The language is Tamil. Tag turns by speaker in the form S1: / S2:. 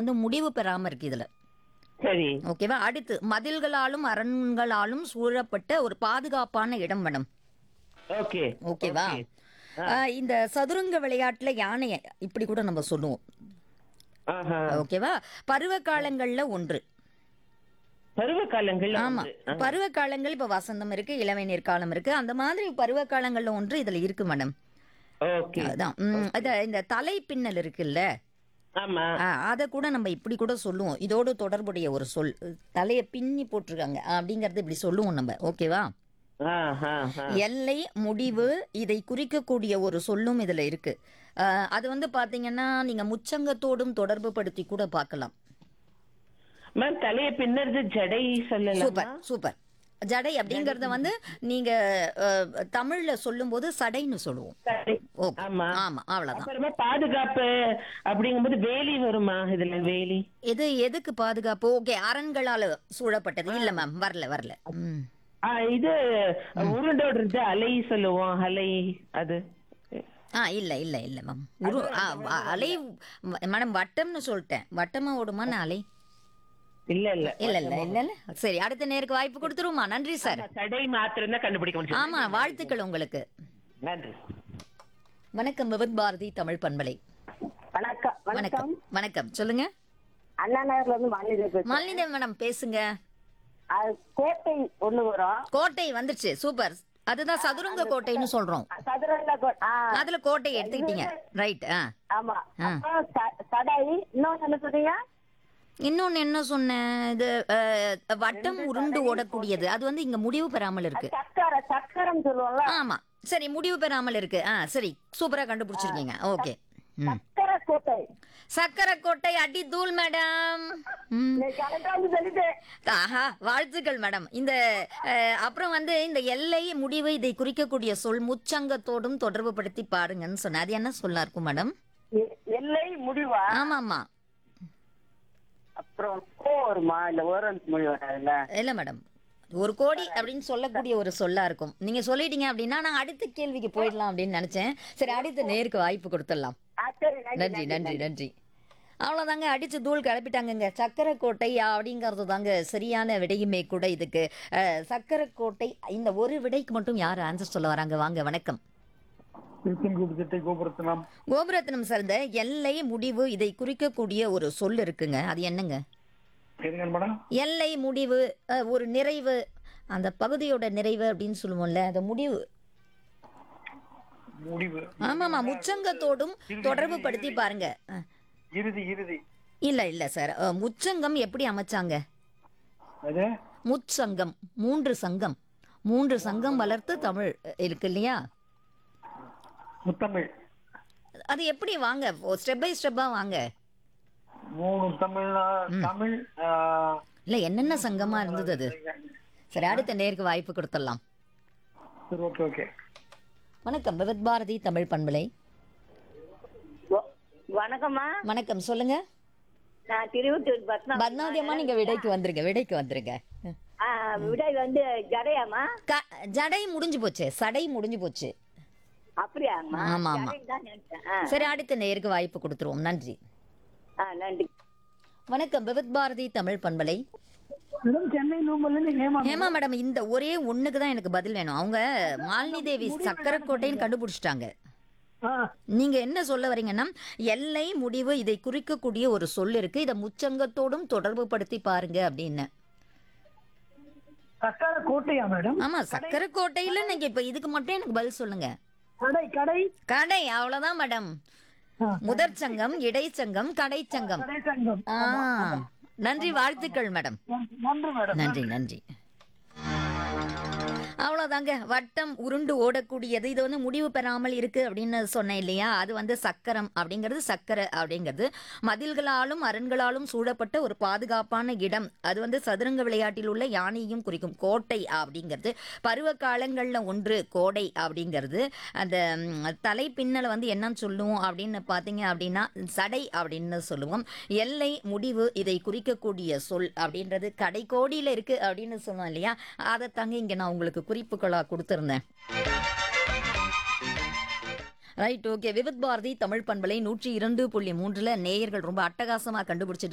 S1: வந்து முடிவு பெறாம இருக்கு இதுல
S2: சரி
S1: ஓகேவா அடுத்து மதில்களாலும் அரண்களாலும் சூழப்பட்ட ஒரு பாதுகாப்பான இடம் மேடம்
S2: ஓகே
S1: ஓகேவா ஆஹ் இந்த சதுரங்க விளையாட்டுல யானையை இப்படி கூட நம்ம சொல்லுவோம்
S2: ஆஹா
S1: ஓகேவா பருவ காலங்கள்ல ஒன்று
S2: பருவ காலங்கள்
S1: ஆமா பருவ காலங்கள் இப்ப வசந்தம் இருக்கு இளவேநீர் காலம் இருக்கு அந்த மாதிரி பருவ காலங்கள்ல ஒன்று இதுல இருக்கு மேடம்
S2: ஓகே
S1: அதான் உம், அத இந்த தலை பின்னல் இருக்குல்ல
S2: ஆமா
S1: அதை கூட நம்ம இப்படி கூட சொல்லுவோம் இதோடு தொடர்புடைய ஒரு சொல் தலையை பின்னி போட்டிருக்காங்க அப்படிங்கறது இப்படி சொல்லுவோம் நம்ம ஓகேவா
S2: ஆஹா ஆஹா.
S1: எல்லை முடிவு இதை குறிக்கக்கூடிய ஒரு சொல்லும் இதுல இருக்கு ஆஹ் அது வந்து பாத்தீங்கன்னா நீங்க முச்சங்கத்தோடும் தொடர்பு படுத்தி கூட பார்க்கலாம்
S2: மேம் தலைய பின்னறது ஜடை சொல்லலாம்
S1: சூப்பர் சூப்பர் ஜடை அப்படிங்கறத வந்து நீங்க அஹ், தமிழ்ல சொல்லும்போது சடைன்னு சொல்லுவோம் ஓ
S2: ஆமா
S1: ஆமா அவ்வளவுதான்
S2: அப்புறமா பாதுகாப்பு அப்படிங்கும்போது வேலி வருமா இதுல வேலி
S1: இது எதுக்கு பாதுகாப்பு ஓகே அரண்களால சூழப்பட்டது இல்ல மேம் வரல வரல ம்.
S2: ஆ, இது உருண்டோடுறது அலை சொல்லுவோம் அலை அது
S1: ஆ இல்ல இல்ல இல்ல மேம் உரு ஆ, வ- அலை மேடம் வட்டம்னு சொல்லிட்டேன் வட்டமா ஓடுமா அலை
S2: இல்ல இல்ல
S1: இல்ல இல்ல இல்ல இல்ல சரி அடுத்த நேருக்கு வாய்ப்பு கொடுத்துருவோமா நன்றி சார்
S2: தடை மாத்திரம் தான் கண்டுபிடிக்க முடியும்
S1: ஆமா வாழ்த்துக்கள் உங்களுக்கு
S2: நன்றி
S1: வணக்கம் விபத் பாரதி தமிழ் பண்பலை
S3: வணக்கம் வணக்கம்
S1: வணக்கம் வணக்கம் சொல்லுங்க
S3: அண்ணா நகர்ல இருந்து மாநில பேசுறேன்
S1: மாலினி மேடம் பேசுங்க
S3: அது கோட்டை ஒண்ணு வரும்
S1: கோட்டை வந்துருச்சு சூப்பர் அதுதான் சதுரங்க கோட்டைன்னு சொல்றோம்
S3: சதுரங்க கோ- ஆ,
S1: அதுல கோட்டை எடுத்துக்கிட்டீங்க ரைட் ஆ
S3: ஆமா அப்புறம் ச- சடை இன்னொன்னு என்ன சொன்னீங்க
S1: இன்னொன்னு என்ன சொன்னேன் இது அஹ், வட்டம் உருண்டு ஓடக்கூடியது அது வந்து இங்க முடிவு பெறாமல் இருக்கு
S3: சக்கரை சக்கரம் சொல்லுவோம்ல
S1: ஆமா சரி முடிவு பெறாமல் இருக்கு ஆ சரி சூப்பரா கண்டுபிடிச்சிருக்கீங்க ஓகே ம்
S3: சக்கரை கோட்டை
S1: சக்கரை கோட்டை அடி தூள் மேடம் ம்
S3: நீ கரெக்டா வந்து சொல்லிட்டேன்
S1: ஆஹா வாழ்த்துக்கள் மேடம் இந்த அஹ், அப்புறம் வந்து இந்த எல்லை முடிவு இதை குறிக்கக்கூடிய சொல் முச்சங்கத்தோடும் தொடர்பு படுத்தி பாருங்கன்னு சொன்னேன் அது என்ன சொல்லா இருக்கும் மேடம்
S3: எ- எல்லை முடிவா
S1: ஆமாம்மா
S3: அப்புறம் கோ வருமா இல்ல ஓரம் மொழி வராதுல்ல
S1: இல்ல மேடம் ஒரு கோடி அப்படின்னு சொல்லக்கூடிய ஒரு சொல்லா இருக்கும் நீங்க சொல்லிட்டீங்க அப்படின்னா நான் அடுத்த கேள்விக்கு போயிடலாம் அப்படின்னு நினைச்சேன் சரி அடுத்த நேருக்கு வாய்ப்பு கொடுத்துடலாம்
S3: ஆ, சரி
S1: நன்றி நன்றி நன்றி அவ்வளோதாங்க அடிச்சு தூள் கிளப்பிட்டாங்கங்க சக்கரை கோட்டை அப்படிங்கிறது தாங்க சரியான விடையுமே கூட இதுக்கு அஹ், சக்கரை கோட்டை இந்த ஒரு விடைக்கு மட்டும் யார் ஆன்சர் சொல்ல வராங்க வாங்க வணக்கம்
S4: திருச்செங்கோடு கோபுரத்தினம்
S1: கோபுரத்தினம் சார்ந்த எல்லை முடிவு இதை குறிக்கக்கூடிய ஒரு சொல் இருக்குங்க அது என்னங்க
S4: எதுங்க மேடம்
S1: எல்லை முடிவு அஹ், ஒரு நிறைவு அந்த பகுதியோட நிறைவு அப்படின்னு சொல்லுவோம்ல அந்த முடிவு
S4: முடிவு
S1: ஆமாமா முச்சங்கத்தோடும் தொடர்பு படுத்தி பாருங்க அஹ்,
S4: இறுதி இறுதி
S1: இல்ல இல்ல சார் அஹ், முச்சங்கம் எப்படி அமைச்சாங்க
S4: அது
S1: முச்சங்கம் மூன்று சங்கம் மூன்று சங்கம் வளர்த்து தமிழ் அஹ், இருக்கு இல்லையா
S4: முத்தமிழ்
S1: அது எப்படி வாங்க ஸ்டெப் பை ஸ்டெப்பா வாங்க
S4: மூணு தமிழ் தமிழ் ஆ,
S1: இல்ல என்னென்ன சங்கமா இருந்தது அது சரி அடுத்த நேருக்கு வாய்ப்பு கொடுத்துடலாம்
S4: சரி ஓகே ஓகே
S1: வணக்கம் விவத் பாரதி தமிழ் பண்பலை
S3: வ- வணக்கம்மா
S1: வணக்கம் சொல்லுங்க
S3: நான் திருவத்தூர் பத்மா
S1: பத்மாவதி அம்மா நீங்க விடைக்கு வந்துருங்க விடைக்கு வந்துருங்க
S3: ஆ, விடை வந்து ஜடையாமா
S1: க- ஜடை முடிஞ்சு போச்சு சடை முடிஞ்சு போச்சு
S3: அப்படியாம்மா
S1: ஆமா, ஆமா.
S3: ஜடை தான் நினைச்சேன். ஆ,
S1: சரி அடுத்த நேருக்கு வாய்ப்பு கொடுத்துருவோம் நன்றி
S3: ஆ, நன்றி
S1: வணக்கம் விவத் பாரதி தமிழ் பண்பலை
S4: மேடம் சென்னை நூம்பல்ல நீங்க ஏமா
S1: ஹேமா மேடம் இந்த ஒரே ஒண்ணுக்கு தான் எனக்கு பதில் வேணும் அவங்க மாலினி தேவி சக்கரக்கோட்டைன்னு கண்டுபிடிச்சிட்டாங்க
S4: ஆ,
S1: நீங்க என்ன சொல்ல வரீங்கன்னா எல்லை முடிவு இதை குறிக்கக்கூடிய ஒரு சொல் இருக்கு இதை முச்சங்கத்தோடும் தொடர்பு படுத்தி பாருங்க அப்படின்னு
S4: சக்கர கோட்டையா மேடம்
S1: ஆமா சக்கரக்கோட்டையில நீங்க இப்ப இதுக்கு மட்டும் எனக்கு பதில் சொல்லுங்க
S4: கடை கடை
S1: கடை அவ்வளவுதான் மேடம்
S4: ஆ.
S1: முதற் சங்கம் இடைச்சங்கம் கடைச்சங்கம்
S4: கடை சங்கம்
S1: ஆ நன்றி வாழ்த்துக்கள் மேடம்
S4: நன்றி மேடம்
S1: நன்றி நன்றி அவ்வளோதாங்க வட்டம் உருண்டு ஓடக்கூடியது இது வந்து முடிவு பெறாமல் இருக்கு அப்படின்னு சொன்னேன் இல்லையா அது வந்து சக்கரம் அப்படிங்கிறது சக்கரை அப்படிங்கிறது மதில்களாலும் அரண்களாலும் சூழப்பட்ட ஒரு பாதுகாப்பான இடம் அது வந்து சதுரங்க விளையாட்டில் உள்ள யானையும் குறிக்கும் கோட்டை அப்படிங்கிறது பருவ காலங்களில் ஒன்று கோடை அப்படிங்கிறது அந்த ம், தலை பின்னலை வந்து என்னன்னு சொல்லுவோம் அப்படின்னு பார்த்தீங்க அப்படின்னா சடை அப்படின்னு சொல்லுவோம் எல்லை முடிவு இதை குறிக்கக்கூடிய சொல் அப்படின்றது கடைக்கோடியில் இருக்கு அப்படின்னு சொன்னோம் இல்லையா அதை தாங்க இங்கே நான் உங்களுக்கு குறிப்புகளாக கொடுத்துருந்தேன் ரைட் ஓகே விவித் பாரதி தமிழ் பண்பலை நூற்றி இரண்டு புள்ளி மூன்றுல நேயர்கள் ரொம்ப அட்டகாசமா கண்டுபிடிச்சிட்டு